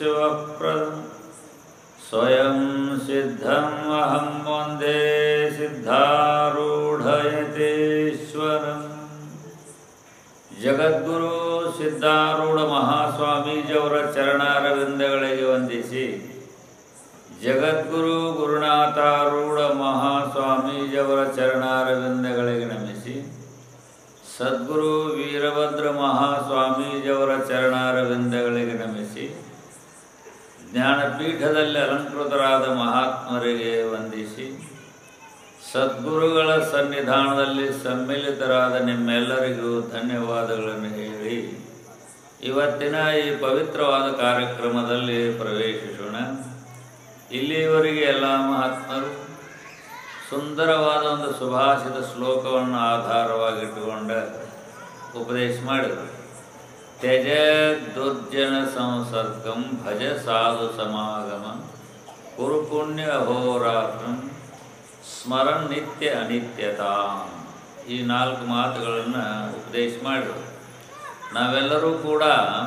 ಶಿವಪ್ರದಂ ಸ್ವಯಂ ಸಿದ್ಧಮಹಂ ವಂದೇ ಸಿದ್ಧಾರೂಢಯತೇಶ್ವರಂ ಜಗದ್ಗುರು ಸಿದ್ಧಾರೂಢ ಮಹಾಸ್ವಾಮೀಜಿಯವರ ಚರಣಾರವಿಂದಗಳಿಗೆ ವಂದಿಸಿ ಜಗದ್ಗುರು ಗುರುನಾಥಾರೂಢ ಮಹಾಸ್ವಾಮೀಜಿಯವರ ಚರಣಾರವಿಂದಗಳಿಗೆ ನಮಿಸಿ ಸದ್ಗುರು ವೀರಭದ್ರ ಮಹಾಸ್ವಾಮೀಜಿಯವರ ಚರಣಾರವಿಂದಗಳಿಗೆ ನಮಿಸಿ ಜ್ಞಾನಪೀಠದಲ್ಲಿ ಅಲಂಕೃತರಾದ ಮಹಾತ್ಮರಿಗೆ ವಂದಿಸಿ ಸದ್ಗುರುಗಳ ಸನ್ನಿಧಾನದಲ್ಲಿ ಸಮ್ಮಿಲಿತರಾದ ನಿಮ್ಮೆಲ್ಲರಿಗೂ ಧನ್ಯವಾದಗಳನ್ನು ಹೇಳಿ ಇವತ್ತಿನ ಈ ಪವಿತ್ರವಾದ ಕಾರ್ಯಕ್ರಮದಲ್ಲಿ ಪ್ರವೇಶಿಸೋಣ ಇಲ್ಲಿಯವರೆಗೆ ಎಲ್ಲ ಮಹಾತ್ಮರು ಸುಂದರವಾದ ಒಂದು ಸುಭಾಷಿತ ಶ್ಲೋಕವನ್ನು ಆಧಾರವಾಗಿಟ್ಟುಕೊಂಡ ಉಪದೇಶ ಮಾಡಿದರು ತ್ಯಜ ದುರ್ಜನ ಸಂಸರ್ಗಂ ಭಜ ಸಾಧು ಸಮಾಗಮ ಕುರು ಪುಣ್ಯ ಅಹೋರಾತ್ರಂ ಸ್ಮರನ್ ನಿತ್ಯ ಅನಿತ್ಯತಾ ಈ ನಾಲ್ಕು ಮಾತುಗಳನ್ನು ಉಪದೇಶ ಮಾಡಿದರು ನಾವೆಲ್ಲರೂ ಕೂಡ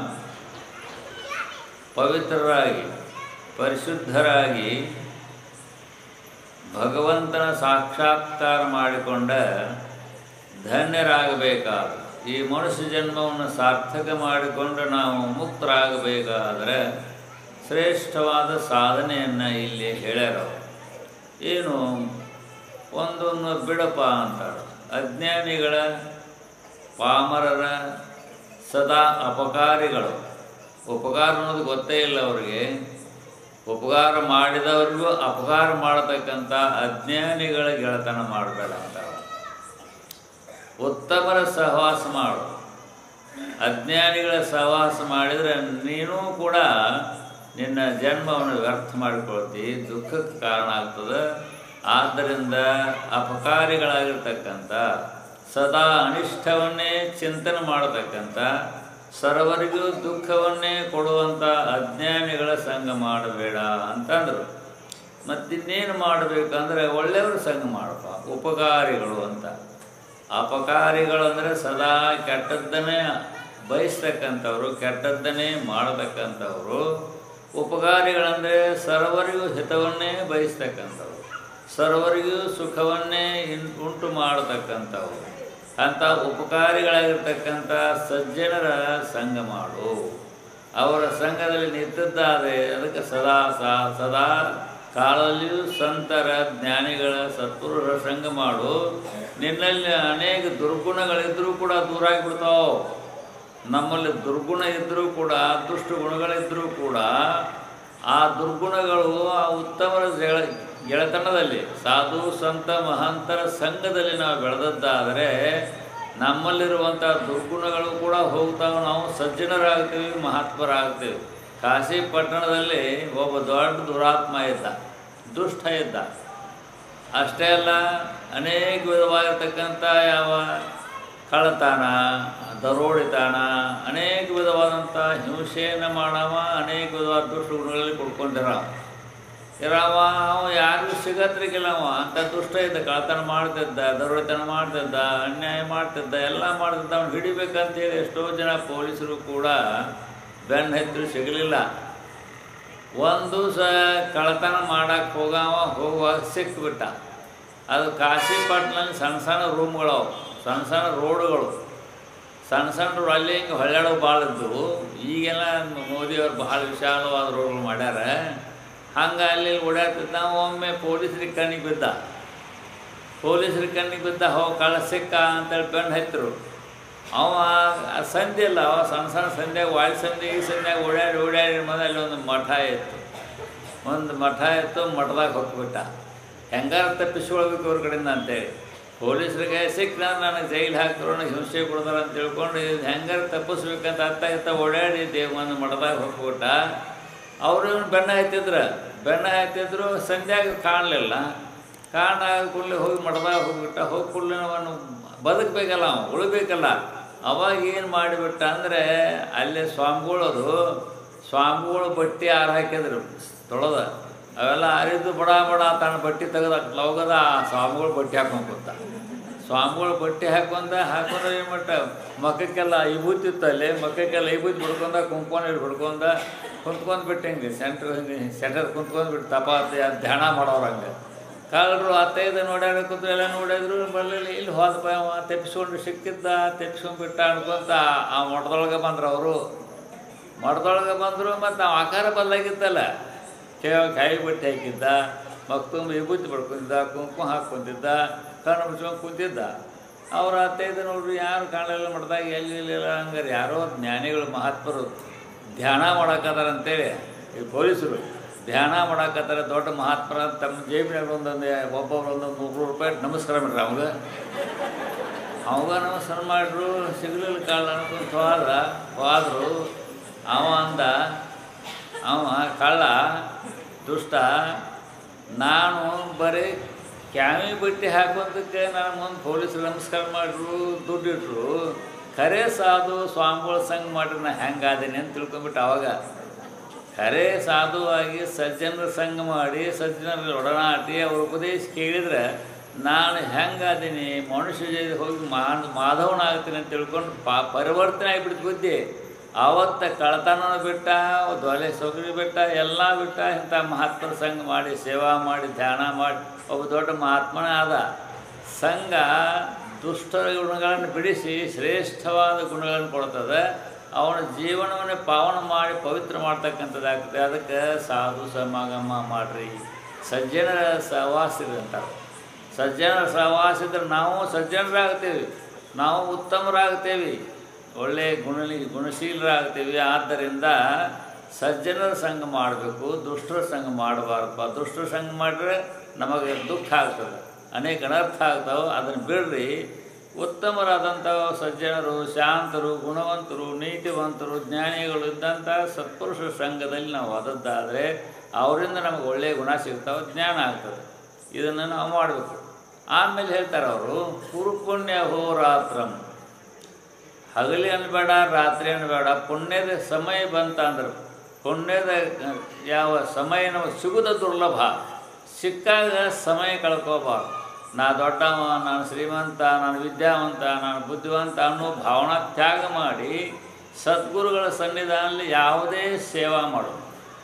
ಪವಿತ್ರರಾಗಿ ಪರಿಶುದ್ಧರಾಗಿ ಭಗವಂತನ ಸಾಕ್ಷಾತ್ಕಾರ ಮಾಡಿಕೊಂಡ ಧನ್ಯರಾಗಬೇಕಾದ ಈ ಮನುಷ್ಯ ಜನ್ಮವನ್ನು ಸಾರ್ಥಕ ಮಾಡಿಕೊಂಡು ನಾವು ಮುಕ್ತರಾಗಬೇಕಾದರೆ ಶ್ರೇಷ್ಠವಾದ ಸಾಧನೆಯನ್ನು ಇಲ್ಲಿ ಹೇಳ್ಯಾರ ಏನು ಒಂದೊಂದು ಬಿಡಪ ಅಂತಾರೆ ಅಜ್ಞಾನಿಗಳ ಪಾಮರರ ಸದಾ ಅಪಕಾರಿಗಳು ಉಪಕಾರ ಅನ್ನೋದು ಗೊತ್ತೇ ಇಲ್ಲ ಅವರಿಗೆ ಉಪಕಾರ ಮಾಡಿದವರಿಗೂ ಅಪಕಾರ ಮಾಡತಕ್ಕಂಥ ಅಜ್ಞಾನಿಗಳ ಗೆಳತನ ಮಾಡಬೇಡ ಅಂತ ಉತ್ತಮರ ಸಹವಾಸ ಮಾಡು ಅಜ್ಞಾನಿಗಳ ಸಹವಾಸ ಮಾಡಿದರೆ ನೀನೂ ಕೂಡ ನಿನ್ನ ಜನ್ಮವನ್ನು ವ್ಯರ್ಥ ಮಾಡಿಕೊಳ್ತಿ ದುಃಖಕ್ಕೆ ಕಾರಣ ಆಗ್ತದೆ ಆದ್ದರಿಂದ ಅಪಕಾರಿಗಳಾಗಿರ್ತಕ್ಕಂಥ ಸದಾ ಅನಿಷ್ಟವನ್ನೇ ಚಿಂತನೆ ಮಾಡತಕ್ಕಂಥ ಸರ್ವರಿಗೂ ದುಃಖವನ್ನೇ ಕೊಡುವಂಥ ಅಜ್ಞಾನಿಗಳ ಸಂಘ ಮಾಡಬೇಡ ಅಂತಂದರು ಮತ್ತಿನ್ನೇನು ಮಾಡಬೇಕಂದ್ರೆ ಒಳ್ಳೆಯವ್ರ ಸಂಘ ಮಾಡಪ್ಪ ಉಪಕಾರಿಗಳು ಅಂತ ಅಪಕಾರಿಗಳು ಅಂದರೆ ಸದಾ ಕೆಟ್ಟದ್ದನ್ನೇ ಬಯಸ್ತಕ್ಕಂಥವ್ರು ಕೆಟ್ಟದ್ದನ್ನೇ ಮಾಡತಕ್ಕಂಥವ್ರು ಉಪಕಾರಿಗಳಂದರೆ ಸರ್ವರಿಗೂ ಹಿತವನ್ನೇ ಬಯಸ್ತಕ್ಕಂಥವ್ರು ಸರ್ವರಿಗೂ ಸುಖವನ್ನೇ ಇನ್ ಉಂಟು ಮಾಡತಕ್ಕಂಥವ್ರು ಅಂಥ ಉಪಕಾರಿಗಳಾಗಿರ್ತಕ್ಕಂಥ ಸಜ್ಜನರ ಸಂಘ ಮಾಡು ಅವರ ಸಂಘದಲ್ಲಿ ನಿಂತಿದ್ದಾರೆ ಅದಕ್ಕೆ ಸದಾ ಸಾ ಸದಾ ಕಾಲದಲ್ಲಿಯೂ ಸಂತರ ಜ್ಞಾನಿಗಳ ಸತ್ಪುರುಷರ ಸಂಘ ಮಾಡು ನಿನ್ನಲ್ಲಿ ಅನೇಕ ದುರ್ಗುಣಗಳಿದ್ದರೂ ಕೂಡ ದೂರ ಆಗಿಬಿಡ್ತಾವೆ ನಮ್ಮಲ್ಲಿ ದುರ್ಗುಣ ಇದ್ದರೂ ಕೂಡ ದುಷ್ಟ ಗುಣಗಳಿದ್ದರೂ ಕೂಡ ಆ ದುರ್ಗುಣಗಳು ಆ ಉತ್ತಮರ ಜಗಳ ಗೆಳೆತನದಲ್ಲಿ ಸಾಧು ಸಂತ ಮಹಾಂತರ ಸಂಘದಲ್ಲಿ ನಾವು ಬೆಳೆದದ್ದಾದರೆ ನಮ್ಮಲ್ಲಿರುವಂಥ ದುರ್ಗುಣಗಳು ಕೂಡ ಹೋಗ್ತಾವೆ ನಾವು ಸಜ್ಜನರಾಗ್ತೀವಿ ಮಹಾತ್ಮರಾಗ್ತೀವಿ ಕಾಶಿ ಪಟ್ಟಣದಲ್ಲಿ ಒಬ್ಬ ದೊಡ್ಡ ದುರಾತ್ಮ ಇದ್ದ ದುಷ್ಟ ಇದ್ದ ಅಷ್ಟೇ ಅಲ್ಲ ಅನೇಕ ವಿಧವಾಗಿರ್ತಕ್ಕಂಥ ಯಾವ ಕಳ್ಳತನ ದರೋಡಿತನ ಅನೇಕ ವಿಧವಾದಂಥ ಹಿಂಸೆಯನ್ನು ಮಾಡವ ಅನೇಕ ವಿಧವಾದ ದುಷ್ಟ ಗುಣಗಳಲ್ಲಿ ಕೊಡ್ಕೊಂಡಿರವ ಇರವ ಅವ ಯಾರಿಗೂ ಸಿಗತ್ರಿಗಿಲ್ಲ ಅವ ಅಂಥ ದುಷ್ಟ ಇದ್ದ ಕಳ್ಳತನ ಮಾಡ್ತಿದ್ದ ದರೋಡಿತನ ಮಾಡ್ತಿದ್ದ ಅನ್ಯಾಯ ಮಾಡ್ತಿದ್ದ ಎಲ್ಲ ಮಾಡ್ತಿದ್ದ ಅವ್ನು ಹಿಡಿಬೇಕಂತೇಳಿ ಎಷ್ಟೋ ಜನ ಪೊಲೀಸರು ಕೂಡ ಬೆನ್ನು ಹತ್ತಿರ ಸಿಗಲಿಲ್ಲ ಒಂದು ದಿವಸ ಕಳ್ಳತನ ಮಾಡಕ್ಕೆ ಹೋಗವ ಹೋಗುವಾಗ ಸಿಕ್ಬಿಟ್ಟ ಅದು ಕಾಶಿ ಪಟ್ಟಣದಲ್ಲಿ ಸಣ್ಣ ಸಣ್ಣ ರೂಮ್ಗಳವು ಸಣ್ಣ ಸಣ್ಣ ರೋಡುಗಳು ಸಣ್ಣ ಸಣ್ಣ ಅಲ್ಲಿ ಹಿಂಗೆ ಹೊಳ್ಳಾಡೋ ಭಾಳ ಇದ್ದವು ಈಗೆಲ್ಲ ಮೋದಿಯವ್ರು ಭಾಳ ವಿಶಾಲವಾದ ರೋಡ್ಗಳು ಮಾಡ್ಯಾರ ಹಂಗೆ ಅಲ್ಲಿ ಓಡಾಡ್ತಿದ್ದ ಒಮ್ಮೆ ಪೊಲೀಸ್ರಿಗೆ ಕಣ್ಣಿಗೆ ಬಿದ್ದ ಪೊಲೀಸ್ರಿಗೆ ಕಣ್ಣಿಗೆ ಬಿದ್ದ ಹೋಗಿ ಕಳ್ಳ ಸಿಕ್ಕ ಅಂತೇಳಿ ಬೆನ್ನು ಹತ್ತಿರು ಅವ ಆ ಸಂಧಿ ಇಲ್ಲ ಅವ ಸಣ್ಣ ಸಣ್ಣ ಸಂಧ್ಯಾಗ ವಾಯು ಸಂಧಿ ಈ ಸಂಧ್ಯಾಗ ಓಡಾಡಿ ಓಡಾಡಿ ಮೊದಲು ಅಲ್ಲಿ ಒಂದು ಮಠ ಇತ್ತು ಒಂದು ಮಠ ಇತ್ತು ಮಠದಾಗ ಹೊಕ್ಬಿಟ್ಟ ಹೆಂಗಾರ ತಪ್ಪಿಸ್ಕೊಳ್ಬೇಕು ಅವ್ರ ಕಡೆಯಿಂದ ಅಂತೇಳಿ ಪೊಲೀಸರಿಗೆ ಸಿಕ್ಕ ನನಗೆ ಜೈಲು ಹಾಕ್ತಾರೆ ನನಗೆ ಹಿಂಸೆ ಕೊಡ್ತಾರೆ ಅಂತ ತಿಳ್ಕೊಂಡು ಇದು ಹೆಂಗಾರ ತಪ್ಪಿಸ್ಬೇಕಂತ ಅತ್ತ ಇತ್ತ ಓಡಾಡಿ ದೇವ್ ಒಂದು ಮಠದಾಗ ಹೊಕ್ಬಿಟ್ಟ ಅವರು ಬೆನ್ನ ಹತ್ತಿದ್ರು ಬೆನ್ನ ಹತ್ತಿದ್ರು ಸಂಧ್ಯಾಗ ಕಾಣಲಿಲ್ಲ ಕಾರಣ ಕೂಡಲೇ ಹೋಗಿ ಮಠದಾಗ ಹೋಗ್ಬಿಟ್ಟ ಹೋಗಿ ಕೂಡಲೇ ಅವನು ಬದುಕಬೇಕಲ್ಲ ಅವ ಉಳಿಬೇಕಲ್ಲ ಅವಾಗ ಏನು ಮಾಡಿಬಿಟ್ಟ ಅಂದರೆ ಅಲ್ಲೇ ಸ್ವಾಮಿಗಳದು ಸ್ವಾಮಿಗಳು ಬಟ್ಟೆ ಆರು ಹಾಕಿದ್ರು ತೊಳೆದ ಅವೆಲ್ಲ ಅರಿದು ಬಡ ಬಡ ತನ್ನ ಬಟ್ಟೆ ತೆಗೆದ ಲೌಗದ ಆ ಸ್ವಾಮಿಗಳು ಬಟ್ಟೆ ಹಾಕೊಂಡು ಕೂತ ಸ್ವಾಮಿಗಳು ಬಟ್ಟೆ ಹಾಕೊಂಡ ಹಾಕೊಂಡ್ರೆ ಏನು ಮಟ್ಟ ಮಕ್ಕಕ್ಕೆಲ್ಲ ವಿಭೂತಿ ಇತ್ತಲ್ಲಿ ಮಕ್ಕಕ್ಕೆಲ್ಲ ವಿಭೂತಿ ಬಿಡ್ಕೊಂಡ ಕುಂಕುಮ ನೀರು ಬಿಡ್ಕೊಂಡ ಕುಂತ್ಕೊಂಡ್ ಬಿಟ್ಟು ಹಿಂಗೆ ಸೆಂಟ್ರ್ ಹಿಂಗೆ ಸೆಂಟರ್ ಕುಂತ್ಕೊಂಡ್ ಬಿಟ್ಟು ತಪಾತಿ ಅದು ಧ್ಯಾನ ಮಾಡೋರು ಹಂಗೆ ಕಾಲರು ಅತ್ತೈದು ನೋಡ್ಯಾಡ ಕೂತು ಎಲ್ಲ ನೋಡಿದ್ರು ಬರಲಿಲ್ಲ ಇಲ್ಲಿ ಹೋದಪ್ಪ ಅವ ತೆಪ್ಪಿಸ್ಕೊಂಡು ಸಿಕ್ಕಿದ್ದ ತೆಪ್ಪಿಸ್ಕೊಂಡು ಬಿಟ್ಟ ಅನ್ಕೊಂತ ಆ- ಆ ಮಠದೊಳಗೆ ಬಂದ್ರು ಅವರು ಮಠದೊಳಗೆ ಬಂದರು ಮತ್ತು ಆ ಆಕಾರ ಬದಲಾಗಿತ್ತಲ್ಲ ಕೇವ ಕಾಯಿ ಬಟ್ಟೆ ಹಾಕಿದ್ದ ಮಕ್ತುಂಬ ವಿಭೂತಿ ಪಡ್ಕೊಂಡಿದ್ದ ಕುಂಕುಮ ಹಾಕ್ಕೊಂತಿದ್ದ ಕಣ್ಣು ಮುಚ್ಕೊಂಡು ಕುಂತಿದ್ದ ಅವ್ರ ಹತ್ತೈದು ನೋಡ್ರಿ ಯಾರು ಕಾಣಲಿಲ್ಲ ಮಠದಾಗ ಎಲ್ಲಿ ಇಲ್ಲಿಲ್ಲ ಹಂಗಾರೆ ಯಾರೋ ಜ್ಞಾನಿಗಳು ಮಹಾತ್ಮರು ಧ್ಯಾನ ಮಾಡಕತ್ತಾರ ಅಂತೇಳಿ ಈ ಪೊಲೀಸರು ಧ್ಯಾನ ಮಾಡಕತ್ತಾರ ದೊಡ್ಡ ಮಹಾತ್ಮರ ಅಂತ ತಮ್ಮ ಜೇಬಿನಾಗ ಒಂದೊಂದು ಒಬ್ಬೊಬ್ರು ಒಂದೊಂದು ನೂರು ರೂಪಾಯಿ ನಮಸ್ಕಾರ ಮಾಡ್ರಿ ಅವಾಗ ಅವಾಗ ನಮಸ್ಕಾರ ಮಾಡ್ರು ಸಿಗಲಿಲ್ಲ ಕಾಳ ಅನ್ಕೊಂತ ಹೋದ ಹೋದ್ರು ಅವ ಅಂದ ಅವ ಕಳ್ಳ ದುಷ್ಟ ನಾನು ಬರೀ ಕ್ಯಾಮಿ ಬಟ್ಟೆ ಹಾಕೋದಕ್ಕೆ ನಾನು ಮುಂದೆ ಪೊಲೀಸರು ನಮಸ್ಕಾರ ಮಾಡ್ರು ದುಡ್ಡಿಟ್ರು ಖರೆ ಸಾಧು ಸ್ವಾಮಿಗಳ ಸಂಘ ಮಾಡ್ರಿ ನಾ ಹೆಂಗಾದೀನಿ ಅಂತ ತಿಳ್ಕೊಂಬಿಟ್ಟು ಅವಾಗ ಖರೆ ಸಾಧುವಾಗಿ ಸಜ್ಜನರ ಸಂಘ ಮಾಡಿ ಸಜ್ಜನರ ಒಡನಾಟಿ ಅವ್ರ ಉಪದೇಶ ಕೇಳಿದ್ರೆ ನಾನು ಹೆಂಗಾದೀನಿ ಮನುಷ್ಯ ಜೊತೆ ಹೋಗಿ ಮಾನ್ ಮಾಧವನಾಗ್ತೀನಿ ಅಂತ ತಿಳ್ಕೊಂಡು ಪಾ ಪರಿವರ್ತನೆ ಆಗಿಬಿಡ್ತು ಬುದ್ಧಿ ಆವತ್ತ ಕಳತನ ಬಿಟ್ಟ ದೊಲೆ ಸೊಗರಿ ಬಿಟ್ಟ ಎಲ್ಲ ಬಿಟ್ಟ ಇಂಥ ಮಹಾತ್ಮರ ಸಂಘ ಮಾಡಿ ಸೇವಾ ಮಾಡಿ ಧ್ಯಾನ ಮಾಡಿ ಒಬ್ಬ ದೊಡ್ಡ ಮಹಾತ್ಮನೇ ಆದ ಸಂಘ ದುಷ್ಟ ಗುಣಗಳನ್ನು ಬಿಡಿಸಿ ಶ್ರೇಷ್ಠವಾದ ಗುಣಗಳನ್ನು ಕೊಡ್ತದೆ ಅವನ ಜೀವನವನ್ನೇ ಪಾವನ ಮಾಡಿ ಪವಿತ್ರ ಮಾಡ್ತಕ್ಕಂಥದ್ದಾಗ್ತದೆ ಅದಕ್ಕೆ ಸಾಧು ಸಮಾಗಮ ಮಾಡ್ರಿ ಸಜ್ಜನರ ಸಹವಾಸಿದ್ರು ಅಂತಾರೆ ಸಜ್ಜನರ ಸಹವಾಸಿದ್ರೆ ನಾವು ಸಜ್ಜನರಾಗ್ತೇವೆ ನಾವು ಉತ್ತಮರಾಗ್ತೇವೆ ಒಳ್ಳೆಯ ಗುಣಲಿ ಗುಣಶೀಲರಾಗ್ತೇವೆ ಆದ್ದರಿಂದ ಸಜ್ಜನರ ಸಂಘ ಮಾಡಬೇಕು ದುಷ್ಟರ ಸಂಘ ಮಾಡಬಾರ್ದಪ್ಪ ದುಷ್ಟರ ಸಂಘ ಮಾಡಿದ್ರೆ ನಮಗೆ ದುಃಖ ಆಗ್ತದೆ ಅನೇಕ ಅನರ್ಥ ಆಗ್ತಾವೆ ಅದನ್ನು ಬಿಡ್ರಿ ಉತ್ತಮರಾದಂಥ ಸಜ್ಜನರು ಶಾಂತರು ಗುಣವಂತರು ನೀತಿವಂತರು ಜ್ಞಾನಿಗಳು ಇದ್ದಂಥ ಸತ್ಪುರುಷರ ಸಂಘದಲ್ಲಿ ನಾವು ಆದದ್ದಾದರೆ ಅವರಿಂದ ನಮಗೆ ಒಳ್ಳೆಯ ಗುಣ ಸಿಗ್ತಾವೆ ಜ್ಞಾನ ಆಗ್ತದೆ ಇದನ್ನು ನಾವು ಮಾಡಬೇಕು ಆಮೇಲೆ ಹೇಳ್ತಾರೆ ಅವರು ಕುರುಪುಣ್ಯ ಹೋರಾತ್ರಂ ಹಗಲಿ ಅನ್ಬೇಡ ರಾತ್ರಿ ಅನ್ಬೇಡ ಪುಣ್ಯದ ಸಮಯ ಬಂತಂದ್ರೆ ಪುಣ್ಯದ ಅಹ್, ಯಾವ ಸಮಯ ನಮಗೆ ಸಿಗುದ ದುರ್ಲಭ ಸಿಕ್ಕಾಗ ಸಮಯ ಕಳ್ಕೋಬಾರ್ದು ನಾ ದೊಡ್ಡವ ನಾನು ಶ್ರೀಮಂತ ನಾನು ವಿದ್ಯಾವಂತ ನಾನು ಬುದ್ಧಿವಂತ ಅನ್ನೋ ಭಾವನಾ ತ್ಯಾಗ ಮಾಡಿ ಸದ್ಗುರುಗಳ ಸನ್ನಿಧಾನದಲ್ಲಿ ಯಾವುದೇ ಸೇವಾ ಮಾಡೋಣ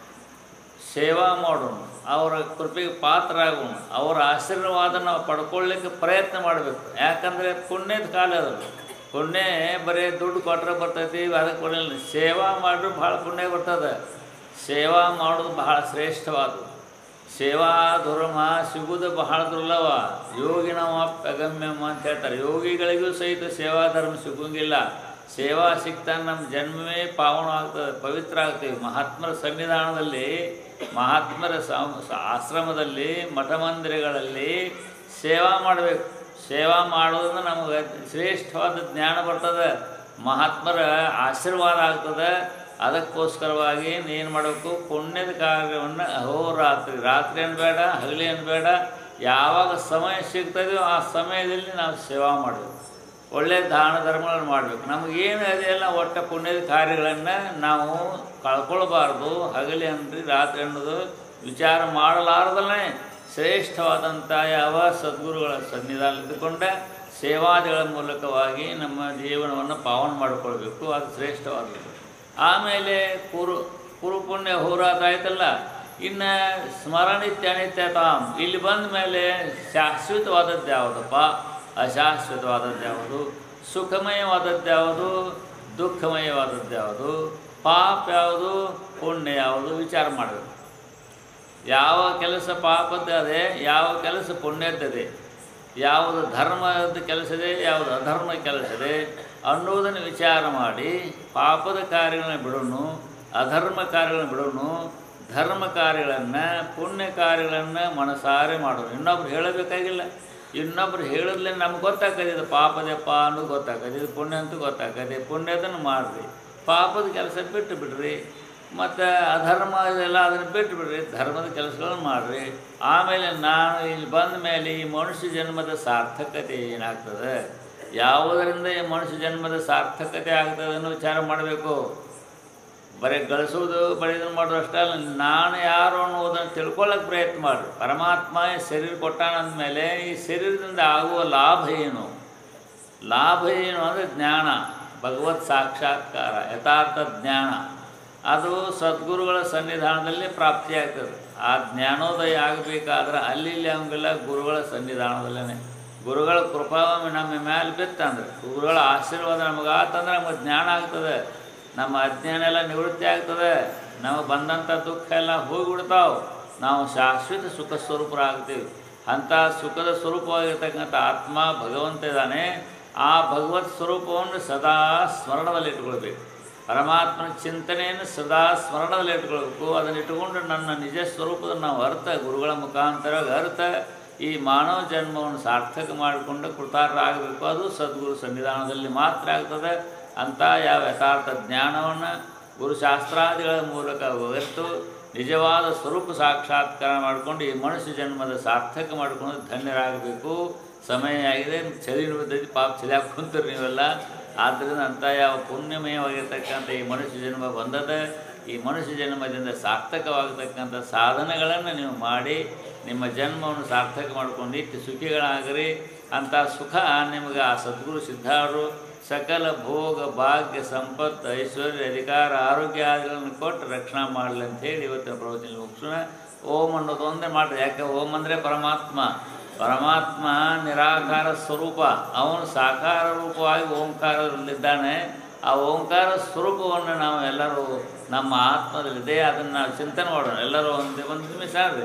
ಸೇವಾ ಮಾಡೋಣ ಅವರ ಕೃಪೆಗೆ ಪಾತ್ರ ಆಗೋಣ ಅವರ ಆಶೀರ್ವಾದ ನಾವು ಪಡ್ಕೊಳ್ಳಿಕ್ಕೆ ಪ್ರಯತ್ನ ಮಾಡಬೇಕು ಯಾಕಂದರೆ ಪುಣ್ಯದ ಕಾಲ ಅದು ಪುಣ್ಯ ಬರೀ ದುಡ್ಡು ಕೊಟ್ಟರೆ ಬರ್ತೈತಿ ಅದಕ್ಕೆ ಕೊಡಲಿಲ್ಲ ಸೇವಾ ಮಾಡಿದ್ರು ಭಾಳ ಪುಣ್ಯ ಬರ್ತದೆ ಸೇವಾ ಮಾಡೋದು ಬಹಳ ಶ್ರೇಷ್ಠವಾದದ್ದು ಸೇವಾ ಧರ್ಮ ಸಿಗುವುದು ಬಹಳ ದುರ್ಲಭ ಯೋಗಿನವ ಅಗಮ್ಯಮ ಅಂತ ಹೇಳ್ತಾರೆ ಯೋಗಿಗಳಿಗೂ ಸಹಿತ ಸೇವಾ ಧರ್ಮ ಸಿಗೋಂಗಿಲ್ಲ ಸೇವಾ ಸಿಗ್ತಾನೆ ನಮ್ಮ ಜನ್ಮವೇ ಪಾವನ ಆಗ್ತದೆ ಪವಿತ್ರ ಆಗ್ತೀವಿ ಮಹಾತ್ಮರ ಸನ್ನಿಧಾನದಲ್ಲಿ ಮಹಾತ್ಮರ ಸಂ- ಸ- ಆಶ್ರಮದಲ್ಲಿ ಮಠ ಮಂದಿರಗಳಲ್ಲಿ ಸೇವಾ ಮಾಡಬೇಕು ಸೇವಾ ಮಾಡೋದ್ರಿಂದ ನಮಗೆ ಶ್ರೇಷ್ಠವಾದ ಜ್ಞಾನ ಬರ್ತದೆ ಮಹಾತ್ಮರ ಆಶೀರ್ವಾದ ಆಗ್ತದೆ ಅದಕ್ಕೋಸ್ಕರವಾಗಿ ನೀನು ಮಾಡಬೇಕು ಪುಣ್ಯದ ಕಾರ್ಯವನ್ನು ಅಹೋರಾತ್ರಿ ರಾತ್ರಿ ಅನ್ಬೇಡ ಹಗಲಿ ಅನ್ಬೇಡ ಯಾವಾಗ ಸಮಯ ಸಿಗ್ತದೆಯೋ ಆ ಸಮಯದಲ್ಲಿ ನಾವು ಸೇವಾ ಮಾಡಬೇಕು ಒಳ್ಳೆಯ ದಾನ ಧರ್ಮಗಳನ್ನು ಮಾಡಬೇಕು ನಮಗೇನು ಅದೆಲ್ಲ ಒಟ್ಟ ಪುಣ್ಯದ ಕಾರ್ಯಗಳನ್ನು ನಾವು ಕಳ್ಕೊಳ್ಬಾರ್ದು ಹಗಲಿ ಅನ್ರಿ ರಾತ್ರಿ ಅನ್ನೋದು ವಿಚಾರ ಮಾಡಲಾರ್ದಲ್ಲೇ ಶ್ರೇಷ್ಠವಾದಂಥ ಯಾವ ಸದ್ಗುರುಗಳ ಸನ್ನಿಧಾನ ಇದ್ದುಕೊಂಡ ಸೇವಾದಿಗಳ ಮೂಲಕವಾಗಿ ನಮ್ಮ ಜೀವನವನ್ನು ಪಾವನ ಮಾಡಿಕೊಳ್ಬೇಕು ಅದು ಶ್ರೇಷ್ಠವಾದದ್ದು ಆಮೇಲೆ ಕುರು ಕುರುಪುಣ್ಯ ಹೋರಾಟ ಆಯ್ತಲ್ಲ ಇನ್ನು ಸ್ಮರಣಿತ್ಯ ಅನಿತ್ಯ ತಾಮ್ ಇಲ್ಲಿ ಬಂದ ಮೇಲೆ ಶಾಶ್ವತವಾದದ್ದು ಯಾವುದಪ್ಪ ಅಶಾಶ್ವತವಾದದ್ದು ಯಾವುದು ಸುಖಮಯವಾದದ್ದು ಯಾವುದು ದುಃಖಮಯವಾದದ್ದು ಯಾವುದು ಪಾಪ ಯಾವುದು ಪುಣ್ಯ ಯಾವುದು ವಿಚಾರ ಮಾಡಬೇಕು ಯಾವ ಕೆಲಸ ಪಾಪದ್ದದೆ ಯಾವ ಕೆಲಸ ಪುಣ್ಯದ್ದದೆ ಯಾವುದು ಧರ್ಮದ ಕೆಲಸ ಇದೆ ಯಾವುದು ಅಧರ್ಮ ಕೆಲಸ ಇದೆ ಅನ್ನೋದನ್ನು ವಿಚಾರ ಮಾಡಿ ಪಾಪದ ಕಾರ್ಯಗಳನ್ನು ಬಿಡೋನು ಅಧರ್ಮ ಕಾರ್ಯಗಳನ್ನು ಬಿಡೋನು ಧರ್ಮ ಕಾರ್ಯಗಳನ್ನು ಪುಣ್ಯ ಕಾರ್ಯಗಳನ್ನು ಮನಸಾರೆ ಮಾಡೋನು ಇನ್ನೊಬ್ರು ಹೇಳಬೇಕಾಗಿಲ್ಲ ಇನ್ನೊಬ್ರು ಹೇಳಿದ್ಲೆ ನಮ್ಗೆ ಗೊತ್ತಾಗ್ತದೆ ಇದು ಪಾಪದಪ್ಪ ಅನ್ನೋದು ಗೊತ್ತಾಗ್ತದೆ ಇದು ಪುಣ್ಯ ಅಂತೂ ಗೊತ್ತಾಗ್ತದೆ ಪುಣ್ಯದನ್ನು ಮಾಡಿರಿ ಪಾಪದ ಕೆಲಸ ಬಿಟ್ಟು ಬಿಡ್ರಿ ಮತ್ತು ಅಧರ್ಮ ಇದೆಲ್ಲ ಅದನ್ನು ಬಿಟ್ಟು ಬಿಡ್ರಿ ಧರ್ಮದ ಕೆಲಸಗಳನ್ನು ಮಾಡಿರಿ ಆಮೇಲೆ ನಾನು ಇಲ್ಲಿ ಬಂದ ಮೇಲೆ ಈ ಮನುಷ್ಯ ಜನ್ಮದ ಸಾರ್ಥಕತೆ ಏನಾಗ್ತದೆ ಯಾವುದರಿಂದ ಈ ಮನುಷ್ಯ ಜನ್ಮದ ಸಾರ್ಥಕತೆ ಆಗ್ತದೆ ಅನ್ನೋ ವಿಚಾರ ಮಾಡಬೇಕು ಬರೀ ಗಳಿಸೋದು ಬರೀ ಇದನ್ನು ಮಾಡೋದು ಅಷ್ಟೇ ಅಲ್ಲ ನಾನು ಯಾರು ಅನ್ನೋದನ್ನು ತಿಳ್ಕೊಳ್ಳೋಕೆ ಪ್ರಯತ್ನ ಮಾಡಿರಿ ಪರಮಾತ್ಮ ಈ ಶರೀರ ಕೊಟ್ಟಾನಂದಮೇಲೆ ಈ ಶರೀರದಿಂದ ಆಗುವ ಲಾಭ ಏನು ಲಾಭ ಏನು ಅಂದರೆ ಜ್ಞಾನ ಭಗವತ್ ಸಾಕ್ಷಾತ್ಕಾರ ಯಥಾರ್ಥ ಜ್ಞಾನ ಅದು ಸದ್ಗುರುಗಳ ಸನ್ನಿಧಾನದಲ್ಲಿ ಪ್ರಾಪ್ತಿಯಾಗ್ತದೆ ಆ ಜ್ಞಾನೋದಯ ಆಗಬೇಕಾದ್ರೆ ಅಲ್ಲಿ ಇಲ್ಲಿ ಹಂಗಿಲ್ಲ ಗುರುಗಳ ಸನ್ನಿಧಾನದಲ್ಲೇ ಗುರುಗಳ ಕೃಪಾವಮೆ ನಮ್ಮ ಮೇಲೆ ಬಿತ್ತಂದ್ರೆ ಗುರುಗಳ ಆಶೀರ್ವಾದ ನಮಗೆ ಆತಂದ್ರೆ ನಮಗೆ ಜ್ಞಾನ ಆಗ್ತದೆ ನಮ್ಮ ಅಜ್ಞಾನ ಎಲ್ಲ ನಿವೃತ್ತಿ ಆಗ್ತದೆ ನಮಗೆ ಬಂದಂಥ ದುಃಖ ಎಲ್ಲ ಹೋಗಿಬಿಡ್ತಾವೆ ನಾವು ಶಾಶ್ವತ ಸುಖ ಸ್ವರೂಪರಾಗ್ತೀವಿ ಅಂಥ ಸುಖದ ಸ್ವರೂಪವಾಗಿರ್ತಕ್ಕಂಥ ಆತ್ಮ ಭಗವಂತ ಇದ್ದಾನೆ ಆ ಭಗವತ್ ಸ್ವರೂಪವನ್ನು ಸದಾ ಸ್ಮರಣದಲ್ಲಿ ಇಟ್ಕೊಳ್ಬೇಕು ಪರಮಾತ್ಮನ ಚಿಂತನೆಯನ್ನು ಸದಾ ಸ್ಮರಣದಲ್ಲಿ ಇಟ್ಕೊಳ್ಬೇಕು ಅದನ್ನು ಇಟ್ಟುಕೊಂಡು ನನ್ನ ನಿಜ ಸ್ವರೂಪವನ್ನು ನಾವು ಅರ್ಥ ಗುರುಗಳ ಮುಖಾಂತರವಾಗಿ ಅರ್ಥ ಈ ಮಾನವ ಜನ್ಮವನ್ನು ಸಾರ್ಥಕ ಮಾಡಿಕೊಂಡು ಕೃತಾರ್ಥರಾಗಬೇಕು ಅದು ಸದ್ಗುರು ಸನ್ನಿಧಾನದಲ್ಲಿ ಮಾತ್ರ ಆಗ್ತದೆ ಅಂಥ ಯಾವ ಯಥಾರ್ಥ ಜ್ಞಾನವನ್ನು ಗುರುಶಾಸ್ತ್ರಾದಿಗಳ ಮೂಲಕ ಅರಿತು ನಿಜವಾದ ಸ್ವರೂಪ ಸಾಕ್ಷಾತ್ಕಾರ ಮಾಡಿಕೊಂಡು ಈ ಮನುಷ್ಯ ಜನ್ಮದ ಸಾರ್ಥಕ ಮಾಡಿಕೊಂಡು ಧನ್ಯರಾಗಬೇಕು ಸಮಯ ಆಗಿದೆ ಚಳಿ ಬಿದ್ದೈತಿ ಪಾಪ ಚಳಿಯಾಗಿ ಕುಂತೀರಿ ನೀವೆಲ್ಲ ಆದ್ದರಿಂದ ಅಂಥ ಯಾವ ಪುಣ್ಯಮಯವಾಗಿರ್ತಕ್ಕಂಥ ಈ ಮನುಷ್ಯ ಜನ್ಮ ಬಂದದ ಈ ಮನುಷ್ಯ ಜನ್ಮದಿಂದ ಸಾರ್ಥಕವಾಗತಕ್ಕಂಥ ಸಾಧನೆಗಳನ್ನು ನೀವು ಮಾಡಿ ನಿಮ್ಮ ಜನ್ಮವನ್ನು ಸಾರ್ಥಕ ಮಾಡ್ಕೊಂಡು ನಿತ್ಯ ಸುಖಿಗಳಾಗಿರಿ ಅಂಥ ಸುಖ ನಿಮಗೆ ಆ ಸದ್ಗುರು ಸಿದ್ಧಾರು ಸಕಲ ಭೋಗ ಭಾಗ್ಯ ಸಂಪತ್ತು ಐಶ್ವರ್ಯ ಅಧಿಕಾರ ಆರೋಗ್ಯ ಆದಿಗಳನ್ನು ಕೊಟ್ಟು ರಕ್ಷಣೆ ಮಾಡಲಿ ಅಂತ ಹೇಳಿ ಇವತ್ತಿನ ಪ್ರವಚನ ಮುಗಿಸೋಣ ಓಂ ಅನ್ನೋದು ಒಂದೇ ಮಾಡ್ರಿ ಯಾಕೆ ಓಂ ಅಂದರೆ ಪರಮಾತ್ಮ ಪರಮಾತ್ಮ ನಿರಾಕಾರ ಸ್ವರೂಪ ಅವನು ಸಾಕಾರ ರೂಪವಾಗಿ ಓಂಕಾರದಲ್ಲಿದ್ದಾನೆ ಆ ಓಂಕಾರ ಸ್ವರೂಪವನ್ನು ನಾವು ಎಲ್ಲರೂ ನಮ್ಮ ಆತ್ಮದಲ್ಲಿದೆ ಅದನ್ನು ನಾವು ಚಿಂತನೆ ಮಾಡೋಣ ಎಲ್ಲರೂ ಒಂದು ಒಂದು ನಿಮಿಷ ರೀ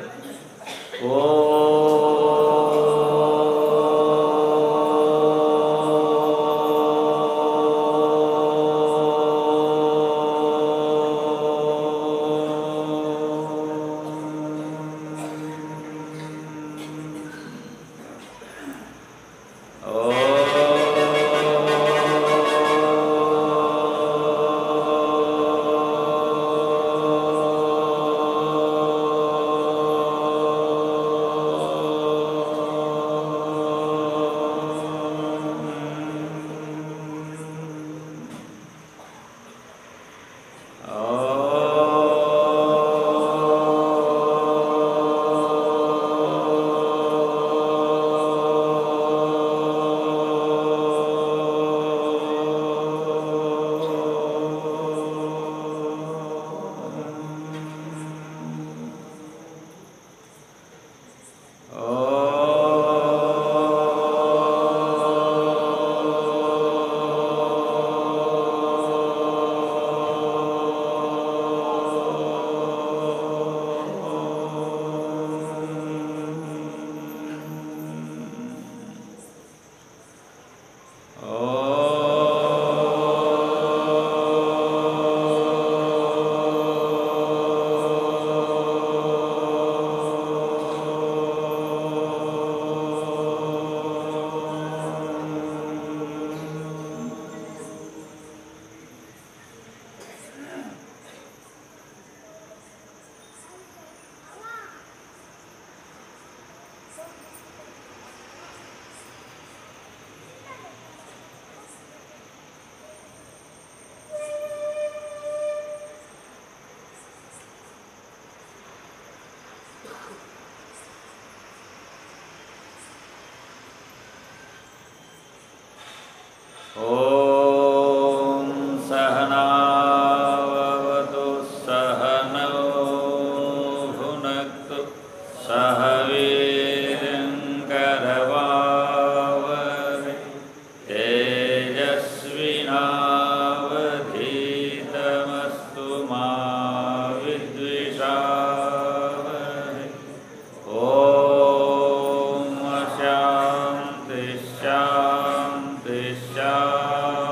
ॐ सहनावतु सहनौ भुनक्तु सह वीर्यङ्करवावहै तेजस्विनावधीतमस्तु मा विद्विषावहै ॐ शान्ति शान्ति शान्ति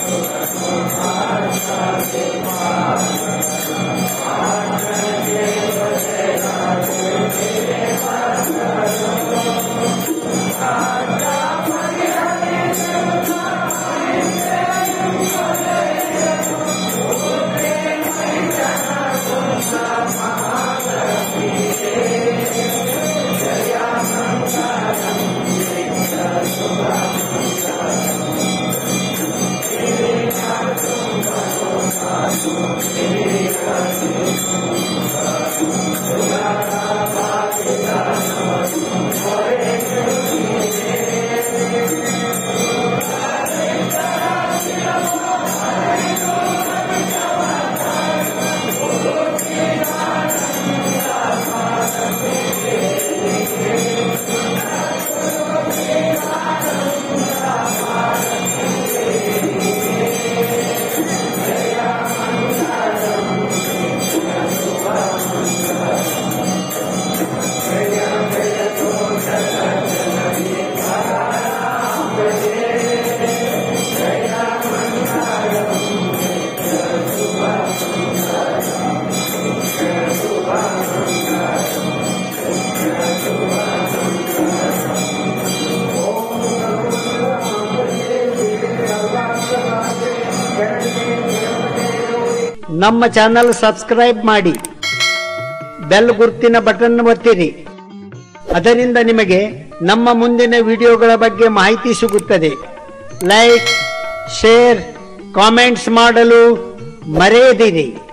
ನಮ್ಮ ಚಾನಲ್ ಸಬ್ಸ್ಕ್ರೈಬ್ ಮಾಡಿ ಬೆಲ್ ಗುರುತಿನ ಬಟನ್ ಒತ್ತಿರಿ ಅದರಿಂದ ನಿಮಗೆ ನಮ್ಮ ಮುಂದಿನ ವಿಡಿಯೋಗಳ ಬಗ್ಗೆ ಮಾಹಿತಿ ಸಿಗುತ್ತದೆ ಲೈಕ್ ಶೇರ್ ಕಾಮೆಂಟ್ಸ್ ಮಾಡಲು ಮರೆಯದಿರಿ